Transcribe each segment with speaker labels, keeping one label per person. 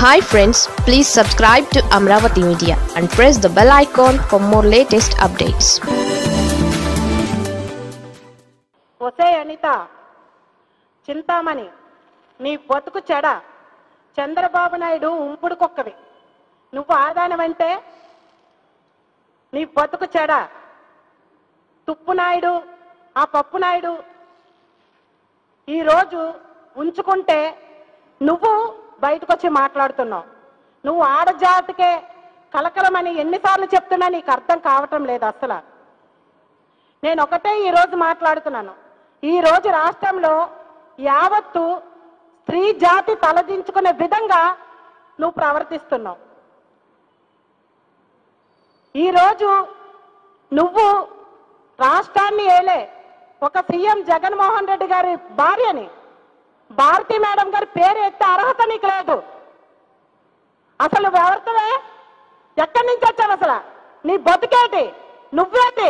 Speaker 1: hi friends please subscribe to Amaravati media and press the bell icon for more latest updates
Speaker 2: ఒసే అనిత చింతామణి నీ బతుకు చెడ చంద్రబాబు నాయుడు ఉంపుడు కుక్కవి నువ్వు ఆదానమంటే నీ బతుకు చెడ తుప్పు నాయుడు ఆ పప్పు నాయుడు ఈరోజు ఉంచుకుంటే నువ్వు బయటకు వచ్చి మాట్లాడుతున్నావు నువ్వు ఆడజాతికే కలకలమని ఎన్నిసార్లు చెప్తున్నా నీకు అర్థం కావటం లేదు అసలు నేను ఒకటే ఈ రోజు మాట్లాడుతున్నాను ఈ రోజు రాష్ట్రంలో యావత్తు స్త్రీ జాతి తలదించుకునే విధంగా నువ్వు ప్రవర్తిస్తున్నావు ఈరోజు నువ్వు రాష్ట్రాన్ని ఏలే ఒక సీఎం జగన్మోహన్ రెడ్డి గారి భార్యని భారతి మేడం గారి పేరు ఎత్తే అర్హత నీకు లేదు అసలు నువ్వు ఎవరితోవే ఎక్కడి నుంచి వచ్చావు అసలు నీ బతుకేటి నువ్వేటి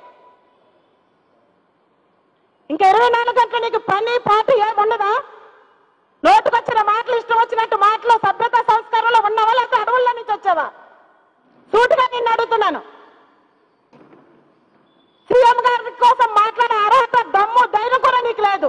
Speaker 2: ఇంకా ఇరవై నాలుగు గంటలు నీకు పని పాటు ఏముండదా నోటుకొచ్చిన మాటలు ఇష్టం వచ్చినట్టు మాటలు సభ్యత సంస్కారంలో ఉన్నావా లేకపోతే అడవుల్లో నుంచి వచ్చావా సూటిగా నిన్ను అడుగుతున్నాను సీఎం గారి కోసం మాట్లాడే అర్హత దమ్ము ధైర్యం కూడా నీకు లేదు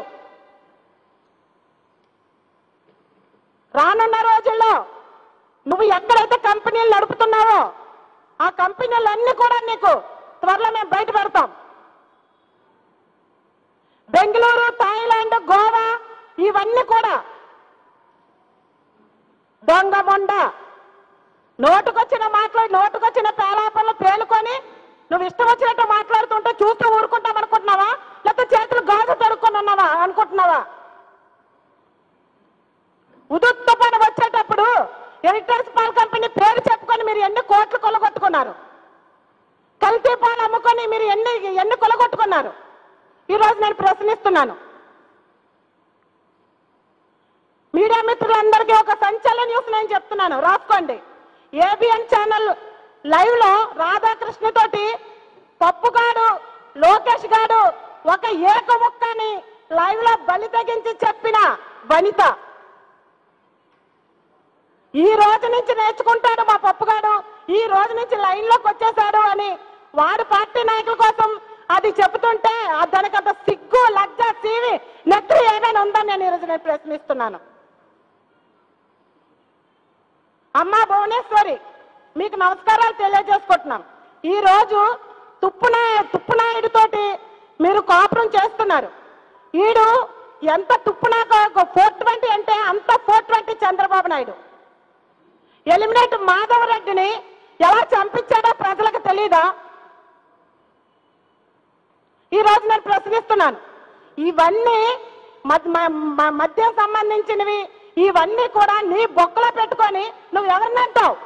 Speaker 2: రానున్న రోజుల్లో నువ్వు ఎక్కడైతే కంపెనీలు నడుపుతున్నావో ఆ కంపెనీలన్నీ కూడా నీకు త్వరలో మేము బయట పెడతాం బెంగళూరు థాయిలాండ్ గోవా ఇవన్నీ కూడా దొంగ మొండ నోటుకొచ్చిన మాట్లాడి నోటుకొచ్చిన పేలాపనలు పేలుకొని నువ్వు ఇష్టం వచ్చినట్టు మాట్లాడుతుంటే చూస్తూ ఊరుకుంటాం అనుకుంటున్నావా లేకపోతే చేతులు గాజు తడుక్కొని ఉన్నావా అనుకుంటున్నావా ఉదుత్త పని వచ్చేటప్పుడు ఎరిటర్స్ పాల్ కంపెనీ పేరు చెప్పుకొని మీరు ఎన్ని కోట్లు కొలగొట్టుకున్నారు కల్తీ పాలు అమ్ముకొని మీరు ఎన్ని ఎన్ని కొలగొట్టుకున్నారు ఈ రోజు నేను ప్రశ్నిస్తున్నాను మీడియా మిత్రులందరికీ ఒక సంచలన న్యూస్ నేను చెప్తున్నాను రాసుకోండి ఏబిఎన్ ఛానల్ లైవ్ లో రాధాకృష్ణ తోటి పప్పుగాడు లోకేష్ గాడు ఒక ఏక ముక్కని లైవ్ లో బలి తెగించి చెప్పిన వనిత ఈ రోజు నుంచి నేర్చుకుంటాడు మా పప్పుగాడు ఈ రోజు నుంచి లైన్ లోకి వచ్చేసాడు అని వాడు పార్టీ నాయకుల కోసం అది చెబుతుంటే ఆ దానికంత సిగ్గు లజ్జ సీవి నెత్తి ఏమైనా ఉందని నేను ఈరోజు నేను ప్రశ్నిస్తున్నాను అమ్మా భువనేశ్వరి మీకు నమస్కారాలు తెలియజేసుకుంటున్నాం ఈ రోజు తుప్పునా తుప్పునాయుడు తోటి మీరు కాపురం చేస్తున్నారు ఈడు ఎంత తుప్పునా ఫోర్ ట్వంటీ అంటే అంత four twenty Chandrababu Naidu eliminate మాధవరెడ్డిని ఎలా చంపించాడో ప్రజలకు తెలీదా ఈ రోజు నేను ప్రశ్నిస్తున్నాను ఇవన్నీ మద్- మ- మ- మద్యం సంబంధించినవి ఇవన్నీ కూడా నీ బొక్కలో పెట్టుకొని నువ్వు ఎవరినంటావు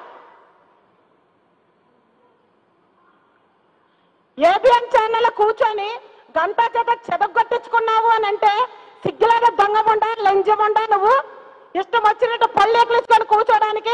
Speaker 2: ఏబిఎన్ ఛానల్ కూర్చొని గంట చేత చెదగొట్టించుకున్నావు అని అంటే సిగ్గులాగా దొంగముండా లంజముండా నువ్వు ఇష్టం వచ్చినట్టు పళ్ళు ఎక్కించుకొని కూర్చోడానికి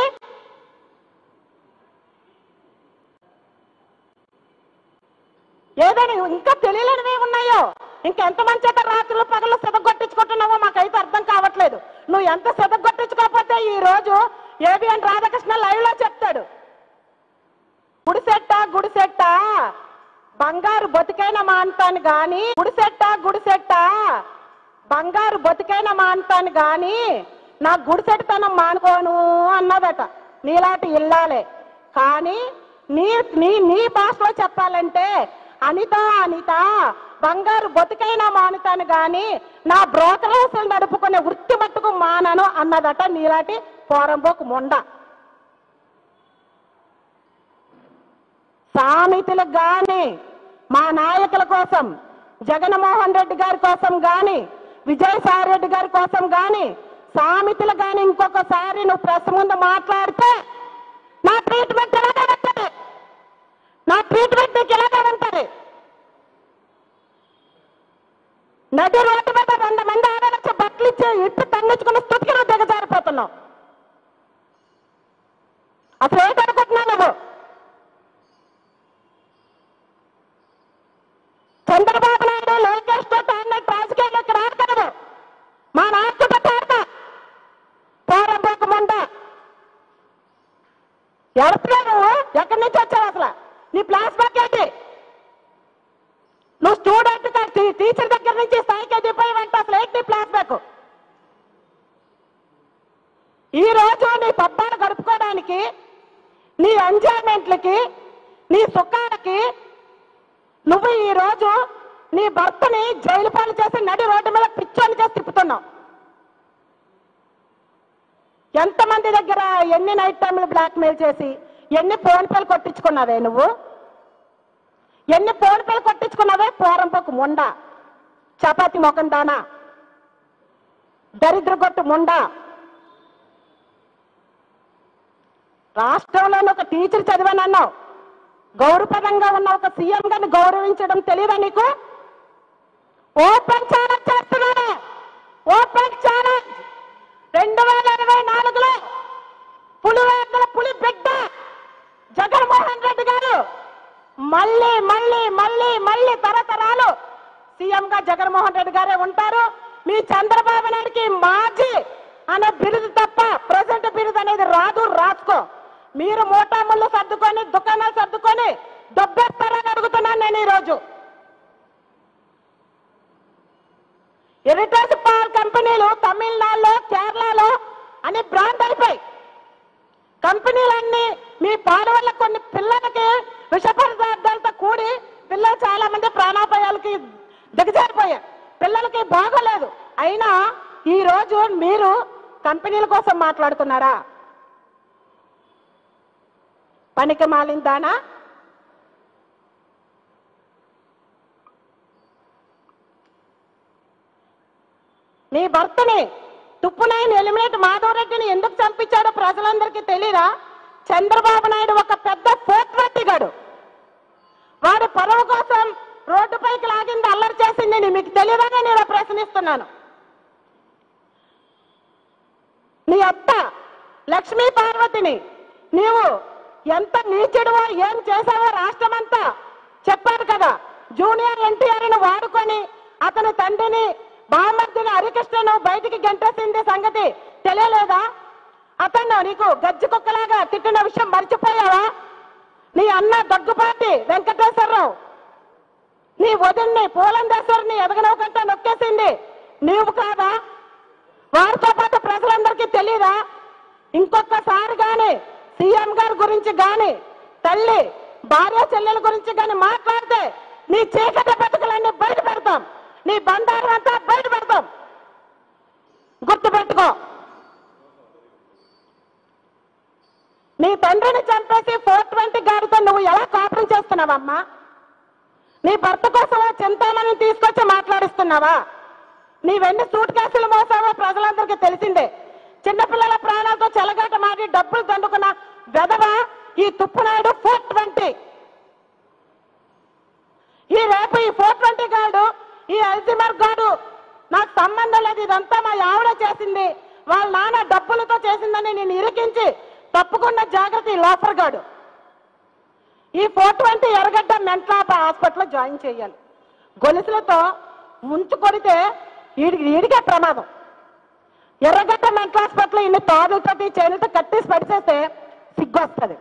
Speaker 2: ఏదైనా ఇంకా తెలియలేనివి ఉన్నాయో ఇంకెంతమంది చేత రాత్రులు పగలు సెదగొట్టించుకుంటున్నావో మాకైతే అర్థం కావట్లేదు నువ్వు ఎంత సెదగొట్టించుకోకపోతే ఈ రోజు ఏబిఎన్ రాధాకృష్ణ లైవ్ లో చెప్తాడు గుడిసెట్ట గుడిసెట్ట బంగారు బతికైన మాంతాను గాని గుడిసెట్ట గుడిసెట్ట బంగారు బతికైన మాంతాను గాని నా గుడిసెట్టతనం మానుకోను అన్నదట నీలాంటి ఇల్లాలే కానీ నీ నీ నీ భాషలో చెప్పాలంటే అనిత అనిత బంగారు బతికైనా మానుతాను గాని నా బ్రోకర్ హౌసులు నడుపుకునే వృత్తి మట్టుకు మానను అన్నదట నీలాంటి పోరంబోకు మొండ సామెతలకు గాని మా నాయకుల కోసం జగన్మోహన్ రెడ్డి గారి కోసం గాని విజయసాయి రెడ్డి గారి కోసం గాని సామెతలు గాని ఇంకొకసారి నువ్వు ప్రెస్ ముందు మాట్లాడితే నా ట్రీట్మెంట్ ఎలాగే ఉంటుంది నా ట్రీట్మెంట్ నీకు ఎలాగే ఉంటుంది నది రోడ్డు మీద వంద మంది ఆడవచ్చు బట్టలు ఇచ్చి ఇట్టు తండించుకున్న స్థితికి నువ్వు దిగజారిపోతున్నావు అసలు ఏంటనుకుంటున్నావు నువ్వు చంద్రబాబు నాయుడు లోకేష్ తో అన్నట్టు రాజకీయాల్లోకి రాకూడదు మా నాయకుడు పేరుతో పోరంబోకు ముండ ఎడుతున్నావు నువ్వు ఎక్కడి నుంచి వచ్చావు అసలు నీ ప్లాస్ బ్యాక్ ఏంటి నువ్వు స్టూడెంట్ కా- టీ- టీచర్ దగ్గర నుంచి స్థాయికి ఎదిగిపోయావంటే అసలు ఏంటి నీ ప్లాస్ బ్యాక్ ఈ రోజు నీ పబ్బాలు గడుపుకోవడానికి నీ ఎంజాయ్మెంట్లకి నీ సుఖాలకి నువ్వు ఈ రోజు నీ భర్తని జైలు పాలు చేసి నడి రోడ్డు మీద పిచ్చోని చేసి తిప్పుతున్నావు ఎంతమంది దగ్గర ఎన్ని నైట్ టైంలు బ్లాక్ మెయిల్ చేసి ఎన్ని ఫోన్ పేలు కొట్టించుకున్నావే నువ్వు ఎన్ని ఫోన్ పేలు కొట్టించుకున్నావే పోరంపోకు ముండ చపాతి మొఖం దానా దరిద్ర కొట్టు ముండ రాష్ట్రంలోని ఒక టీచర్ చదివానన్నావు గౌరవపదంగా ఉన్న ఒక సీఎం గారిని గౌరవించడం తెలియదా నీకు ఓపెన్ ఛాలెంజ్ చేస్తున్నాను ఓపెన్ ఛాలెంజ్ రెండు వేల ఇరవై నాలుగులో పులివేందుల పులి బిడ్డ జగన్మోహన్ రెడ్డి గారు మళ్ళీ మళ్ళీ మళ్ళీ మళ్ళీ తరతరాలు సీఎం గా జగన్మోహన్ రెడ్డి గారే ఉంటారు మీ చంద్రబాబు నాయుడికి మాజీ అనే బిరుదు తప్ప ప్రజెంట్ బిరుదు అనేది రాదు రాసుకో మీరు మోటాముళ్ళు సర్దుకొని దుకాణాలు సర్దుకొని దొబ్బేస్తారని అడుగుతున్నాను నేను ఈరోజు హెరిటేజ్ పవర్ కంపెనీలు తమిళనాడులో కేరళలో అని బ్రాండ్ అయిపోయి కంపెనీలన్నీ మీ పాల వల్ల కొన్ని పిల్లలకి విష పదార్థాలతో కూడి పిల్లలు చాలా మంది ప్రాణాపాయాలకి దిగజారిపోయారు పిల్లలకి బాగోలేదు అయినా ఈ రోజు మీరు కంపెనీల కోసం మాట్లాడుతున్నారా పనికి మాలిందానా నీ భర్తని తుప్పునాయని ఎలిమినేట్ మాధవరెడ్డిని ఎందుకు చంపించాడో ప్రజలందరికీ తెలీదా చంద్రబాబు నాయుడు ఒక పెద్ద పోత్వట్టిగాడు వాడు పరువు కోసం రోడ్డుపైకి లాగింది అల్లరి చేసింది నీ మీకు తెలియదని నేను ప్రశ్నిస్తున్నాను నీ అత్త లక్ష్మీ పార్వతిని నీవు ఎంత నీచుడువో ఏం చేశావో రాష్ట్రమంతా చెప్పారు కదా జూనియర్ ఎన్టీఆర్ ని వాడుకొని అతని తండ్రిని బామర్దిని హరికృష్ణను బయటికి గంటేసింది సంగతి తెలియలేదా అతను నీకు గజ్జి కుక్కలాగా తిట్టిన విషయం మర్చిపోయావా నీ అన్న దగ్గుపాటి వెంకటేశ్వరరావు నీ వదిన్ని పూలందేశ్వరిని ఎదగనవకంటే నొక్కేసింది నీవు కాదా వారితో పాటు ప్రజలందరికీ తెలియదా ఇంకొకసారి గాని సీఎం గారి గురించి గాని తల్లి భార్య చెల్లెల గురించి గాని మాట్లాడితే నీ చీకటి బతుకులన్నీ బయట పెడతాం నీ బండారం అంతా బయట పెడతాం గుర్తుపెట్టుకో నీ తండ్రిని చంపేసి ఫోర్ ట్వంటీ గాడితో నువ్వు ఎలా కాపురం చేస్తున్నావమ్మా నీ భర్త కోసం ఓ చింతామణి తీసుకొచ్చి మాట్లాడిస్తున్నావా నీవెన్ని సూట్ కేసులు మోసావో ప్రజలందరికీ తెలిసిందే చిన్నపిల్లల ప్రాణాలతో చెలగాట మారి డబ్బులు దండుకున్న వెధవ ఈ తుప్పునాయుడు ఫోర్ ట్వంటీ ఈ రేపు ఈ ఫోర్ ట్వంటీ గాడు ఈ అల్జిమర్ గాడు నాకు సంబంధం లేదు ఇదంతా మా ఆవిడ చేసింది వాళ్ళ నాన్న డబ్బులతో చేసిందని నేను ఇరికించి తప్పకుండా జాగ్రత్త ఈ లోఫర్ గాడు ఈ ఫోర్ ట్వంటీ ఎర్రగడ్డ మెంటల్ హాస్పిటల్లో జాయిన్ చేయాలి గొలుసులతో ముంచు కొడితే ఈడికి ఈడికే ప్రమాదం ఎర్రగడ్డ మెంటల్ హాస్పిటల్ ఇన్ని తాడులతోటి చేనులతో కట్టేసి పడిచేస్తే సిగ్గు వస్తుంది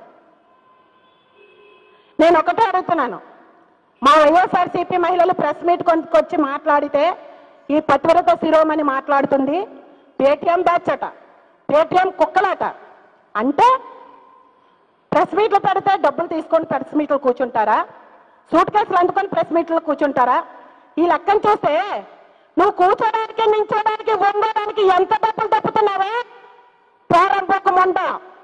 Speaker 2: నేను ఒకటే అడుగుతున్నాను మా వైఎస్ఆర్సీపీ మహిళలు ప్రెస్ మీట్ కొనుక్కొచ్చి మాట్లాడితే ఈ పతివ్రత శిరోమణి మాట్లాడుతుంది పేటిఎం బ్యాచ్ అట పేటిఎం కుక్కలాట అంటే ప్రెస్ మీట్లు పెడితే డబ్బులు తీసుకొని ప్రెస్ మీట్లు కూర్చుంటారా సూట్ కేసులు అందుకొని ప్రెస్ మీట్లు కూర్చుంటారా ఈ లెక్కను చూస్తే నువ్వు కూర్చోడానికి నించోడానికి వంగడానికి ఎంత డబ్బులు తప్పుతున్నావే పోరంపోక మొండ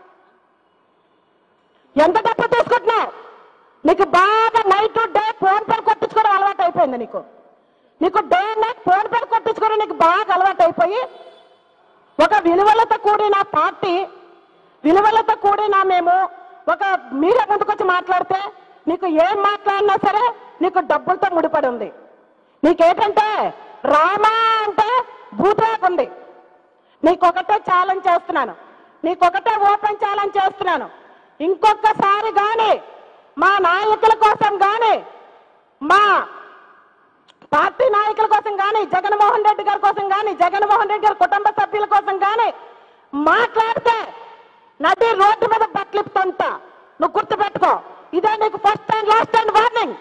Speaker 2: ఎంత డబ్బులు తీసుకుంటున్నావు నీకు బాగా నైట్ డే ఫోన్ పేరు కొట్టించుకోవడం అలవాటు అయిపోయింది నీకు నీకు డే నైట్ ఫోన్ పేరు కొట్టించుకోవడం నీకు బాగా అలవాటు అయిపోయి ఒక విలువలతో కూడిన పార్టీ విలువలతో కూడిన మేము ఒక మీరే ముందుకొచ్చి మాట్లాడితే నీకు ఏం మాట్లాడినా సరే నీకు డబ్బులతో ముడిపడి ఉంది నీకేంటంటే రామా అంటే భూతరాకు ఉంది నీకొకటే ఛాలెంజ్ చేస్తున్నాను నీకొకటే ఓపెన్ ఛాలెంజ్ చేస్తున్నాను ఇంకొకసారి గాని మా నాయకుల కోసం గాని మా పార్టీ నాయకుల కోసం గాని జగన్మోహన్ రెడ్డి గారి కోసం గాని జగన్మోహన్ రెడ్డి గారి కుటుంబ సభ్యుల కోసం గాని మాట్లాడితే నది రోడ్డు మీద బట్ట క్లిప్ అంతా నువ్వు గుర్తుపెట్టుకో ఇదే నీకు first and last and warning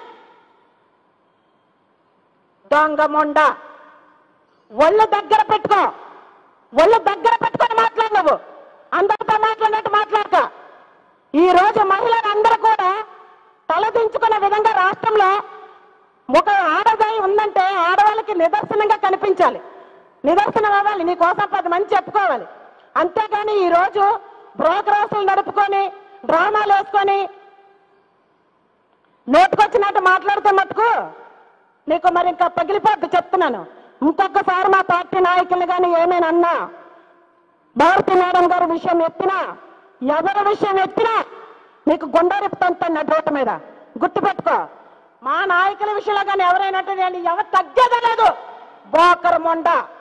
Speaker 2: దొంగ మొండ ఒళ్ళు దగ్గర పెట్టుకో ఒళ్ళు దగ్గర పెట్టుకొని మాట్లాడు నువ్వు అందరితో మాట్లాడినట్టు మాట్లాడక ఈ రోజు మహిళలందరూ కూడా తలదించుకునే విధంగా రాష్ట్రంలో ఒక ఆడదాయి ఉందంటే ఆడవాళ్ళకి నిదర్శనంగా కనిపించాలి నిదర్శనం అవ్వాలి నీ కోసం పది మంది చెప్పుకోవాలి అంతేగాని ఈ రోజు బ్రోకరాసులు నడుపుకొని డ్రామాలు వేసుకొని నోటుకొచ్చినట్టు మాట్లాడితే మటుకు నీకు మరి ఇంకా పగిలిపోద్ది చెప్తున్నాను ఇంకొకసారి మా పార్టీ నాయకులు కానీ ఏమైనా అన్నా భారతి మేడం గారి విషయం ఎత్తినా ఎవరి విషయం ఎత్తినా నీకు గుండెరిపుతాను రోడ్డు మీద గుర్తుపెట్టుకో మా నాయకుల విషయంలో కానీ ఎవరైనా అంటే నేను ఎవరు తగ్గేదే లేదు బోకర్ మొండ